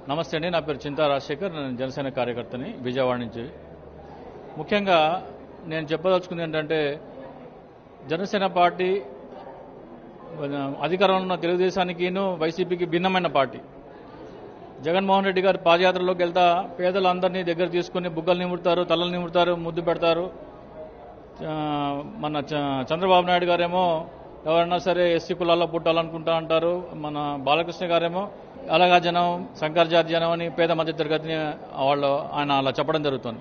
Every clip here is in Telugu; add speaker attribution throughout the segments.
Speaker 1: నమస్తే అండి నా పేరు చింతా రాజశేఖర్ నేను జనసేన కార్యకర్తని విజయవాడ నుంచి ముఖ్యంగా నేను చెప్పదలుచుకుంది ఏంటంటే జనసేన పార్టీ మన అధికారంలో ఉన్న తెలుగుదేశానికిను వైసీపీకి భిన్నమైన పార్టీ జగన్మోహన్ రెడ్డి గారు పాదయాత్రలోకి వెళ్తా పేదలందరినీ దగ్గర తీసుకుని బుగ్గలు నిముడతారు తలలు నిముడతారు ముద్దు పెడతారు ఆ, మన చ- చంద్రబాబు నాయుడు గారేమో ఎవరైనా సరే ఎస్సీ కులాల్లో పుట్టాలనుకుంటా అంటారు మన బాలకృష్ణ గారేమో అలాగా జనం శంకర్జాతి జనం అని పేద మధ్య తరగతిని వాళ్ళు ఆయన అలా చెప్పడం జరుగుతుంది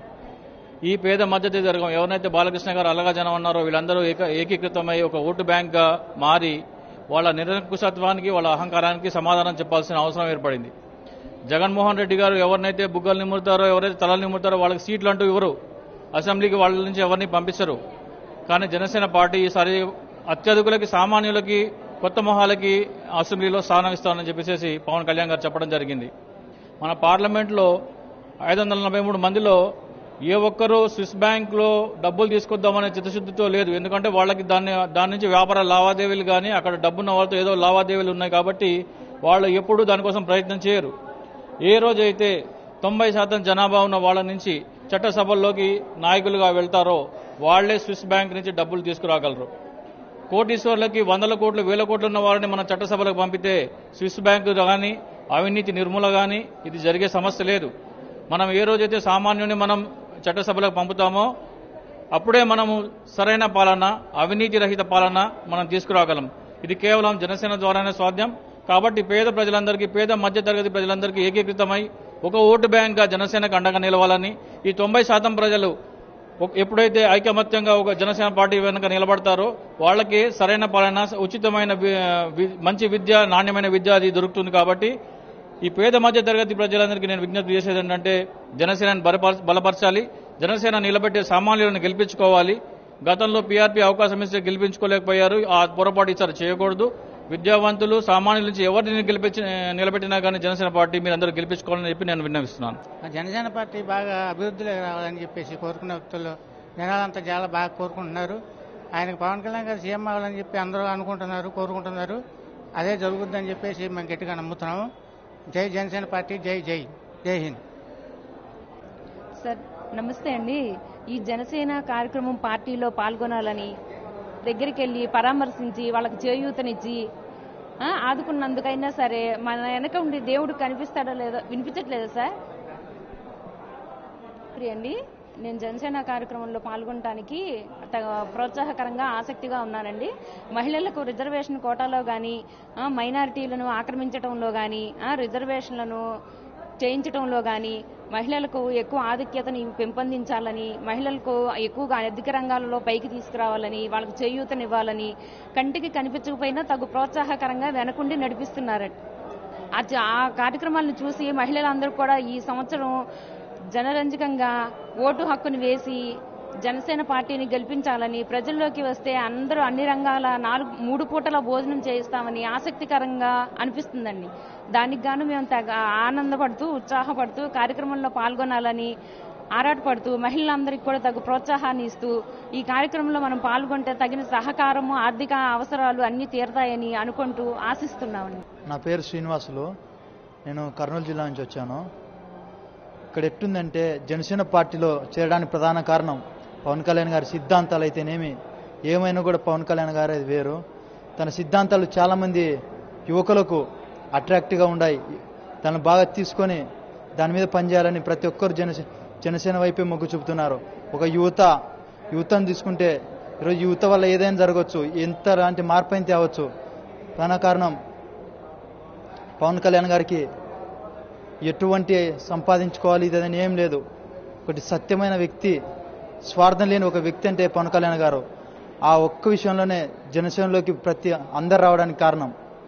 Speaker 1: ఈ పేద మధ్య తరగం ఎవరైతే బాలకృష్ణ గారు అలాగా జనం అన్నారో వీళ్ళందరూ ఏక ఏకీకృతమై ఒక ఓటు బ్యాంక్గా మారి వాళ్ళ నిరంకుశత్వానికి వాళ్ళ అహంకారానికి సమాధానం చెప్పాల్సిన అవసరం ఏర్పడింది జగన్మోహన్ రెడ్డి గారు ఎవరినైతే బుగ్గలు నిమ్ముతారో ఎవరైతే తలలు నిమ్ముతారో వాళ్ళకి సీట్లు అంటూ ఇవ్వరు అసెంబ్లీకి వాళ్ళ నుంచి ఎవరిని పంపించరు కానీ జనసేన పార్టీ ఈసారి అత్యధికులకి సామాన్యులకి కొత్త మొహాలకి అసెంబ్లీలో స్థానం ఇస్తామని చెప్పేసి పవన్ కళ్యాణ్ గారు చెప్పడం జరిగింది మన పార్లమెంట్లో ఐదు వందల నలభై మూడు మందిలో ఏ ఒక్కరూ స్విస్ బ్యాంక్లో డబ్బులు తీసుకొద్దామనే చిత్తశుద్ధితో లేదు ఎందుకంటే వాళ్ళకి దాన్ని దాని నుంచి వ్యాపార లావాదేవీలు కానీ అక్కడ డబ్బున్న వాళ్ళతో ఏదో లావాదేవీలు ఉన్నాయి కాబట్టి వాళ్ళు ఎప్పుడూ దానికోసం ప్రయత్నం చేయరు ఏ రోజైతే తొంభై శాతం జనాభా ఉన్న వాళ్ళ నుంచి చట్టసభల్లోకి నాయకులుగా వెళ్తారో వాళ్లే స్విస్ బ్యాంక్ నుంచి డబ్బులు తీసుకురాగలరు కోటీశ్వర్లకి వందల కోట్లు వేల కోట్లు ఉన్న వారిని మన చట్టసభలకు పంపితే స్విస్ బ్యాంకు కానీ అవినీతి నిర్మూల కానీ ఇది జరిగే సమస్య లేదు మనం ఏ రోజైతే సామాన్యుని మనం చట్టసభలకు పంపుతామో అప్పుడే మనము సరైన పాలన అవినీతి రహిత పాలన మనం తీసుకురాగలం ఇది కేవలం జనసేన ద్వారానే సాధ్యం కాబట్టి పేద ప్రజలందరికీ పేద మధ్య తరగతి ప్రజలందరికీ ఏకీకృతమై ఒక ఓటు బ్యాంక్గా జనసేనకు అండగా నిలవాలని ఈ తొంభై శాతం ప్రజలు ఒక- ఎప్పుడైతే ఐకమత్యంగా ఒక జనసేన పార్టీ వెనుక నిలబడతారో వాళ్ళకి సరైన పాలన ఉచితమైన వి- వి- మంచి విద్య నాణ్యమైన విద్య అది దొరుకుతుంది కాబట్టి ఈ పేద మధ్య తరగతి ప్రజలందరికీ నేను విజ్ఞప్తి చేసేది ఏంటంటే జనసేనను బలపర- బలపరచాలి జనసేన నిలబెట్టే సామాన్యులను గెలిపించుకోవాలి గతంలో పీఆర్పీ అవకాశం ఇస్తే గెలిపించుకోలేకపోయారు ఆ పొరపాటు ఈసారి చేయకూడదు విద్యావంతులు సామాన్యుల నుంచి ఎవరిని గెలిపించి నిలబెట్టినా కానీ జనసేన పార్టీ మీరు అందరూ గెలిపించుకోవాలని చెప్పి నేను విన్నవిస్తున్నాను
Speaker 2: ఆ జనసేన పార్టీ బాగా అభివృద్ధిలోకి రావాలని చెప్పేసి కోరుకునే వ్యక్తులు జనాలంతా చాలా బాగా కోరుకుంటున్నారు ఆయనకు పవన్ కళ్యాణ్ గారు సీఎం అవ్వాలని చెప్పి అందరూ అనుకుంటున్నారు కోరుకుంటున్నారు అదే జరుగుద్దని చెప్పేసి మేము గట్టిగా నమ్ముతున్నాము జై జనసేన పార్టీ జై జై జై హింద్
Speaker 3: సార్ నమస్తే అండి ఈ జనసేన కార్యక్రమం పార్టీలో పాల్గొనాలని దగ్గరికి వెళ్ళి పరామర్శించి వాళ్ళకి చేయూతనిచ్చి ఆ, ఆదుకున్నందుకైనా సరే మన వెనక ఉండి దేవుడు కనిపిస్తాడో లేదో వినిపించట్లేదా సార్ ప్రియండి నేను జనసేన కార్యక్రమంలో పాల్గొనడానికి త- ప్రోత్సాహకరంగా ఆసక్తిగా ఉన్నానండి మహిళలకు రిజర్వేషన్ కోటాలో కానీ మైనారిటీలను ఆక్రమించడంలో కానీ రిజర్వేషన్లను చేయించడంలో కానీ మహిళలకు ఎక్కువ ఆధిక్యతని పెంపొందించాలని మహిళలకు ఎక్కువగా అధిక రంగాలలో పైకి తీసుకురావాలని వాళ్ళకు చేయూతనివ్వాలని కంటికి కనిపించకపోయినా తగు ప్రోత్సాహకరంగా వెనకుండి నడిపిస్తున్నారట ఆ జ- ఆ కార్యక్రమాలను చూసి మహిళలందరూ కూడా ఈ సంవత్సరం జనరంజకంగా ఓటు హక్కును వేసి జనసేన పార్టీని గెలిపించాలని ప్రజల్లోకి వస్తే అందరూ అన్ని రంగాల నాలుగు మూడు పూటల భోజనం చేయిస్తామని ఆసక్తికరంగా అనిపిస్తుందండి దానికి గాను మేము తెగ ఆనందపడుతూ ఉత్సాహపడుతూ కార్యక్రమంలో పాల్గొనాలని ఆరాటపడుతూ మహిళలందరికీ కూడా తగు ప్రోత్సాహాన్ని ఇస్తూ ఈ కార్యక్రమంలో మనం పాల్గొంటే తగిన సహకారము ఆర్థిక అవసరాలు అన్ని తీరతాయని అనుకుంటూ ఆశిస్తున్నామండి
Speaker 4: నా పేరు శ్రీనివాసులు నేను కర్నూలు జిల్లా నుంచి వచ్చాను ఇక్కడ ఎట్టుందంటే జనసేన పార్టీలో చేరడానికి ప్రధాన కారణం పవన్ కళ్యాణ్ గారి సిద్ధాంతాలు అయితేనేమి ఏమైనా కూడా పవన్ కళ్యాణ్ గారు అది వేరు తన సిద్ధాంతాలు చాలామంది యువకులకు అట్రాక్ట్గా ఉన్నాయి తను బాగా తీసుకొని దాని మీద పనిచేయాలని ప్రతి ఒక్కరు జనసేన జనసేన వైపే మొగ్గు చూపుతున్నారు ఒక యువత యువతను తీసుకుంటే ఈరోజు యువత వల్ల ఏదైనా జరగవచ్చు ఎంత లాంటి మార్పు అయినా తేవచ్చు ప్రధాన కారణం పవన్ కళ్యాణ్ గారికి ఎటువంటి సంపాదించుకోవాలి ఇదని ఏం లేదు ఒకటి సత్యమైన వ్యక్తి స్వార్థం లేని ఒక వ్యక్తి అంటే పవన్ కళ్యాణ్ గారు ఆ ఒక్క విషయంలోనే జనసేనలోకి ప్రతి అందరు రావడానికి కారణం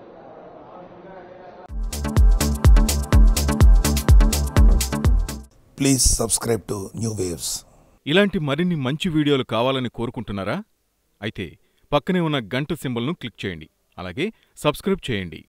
Speaker 5: Please subscribe to New Waves.
Speaker 6: ఇలాంటి మరిన్ని మంచి వీడియోలు కావాలని కోరుకుంటున్నారా అయితే పక్కనే ఉన్న గంట సింబల్ను క్లిక్ చేయండి అలాగే సబ్స్క్రైబ్ చేయండి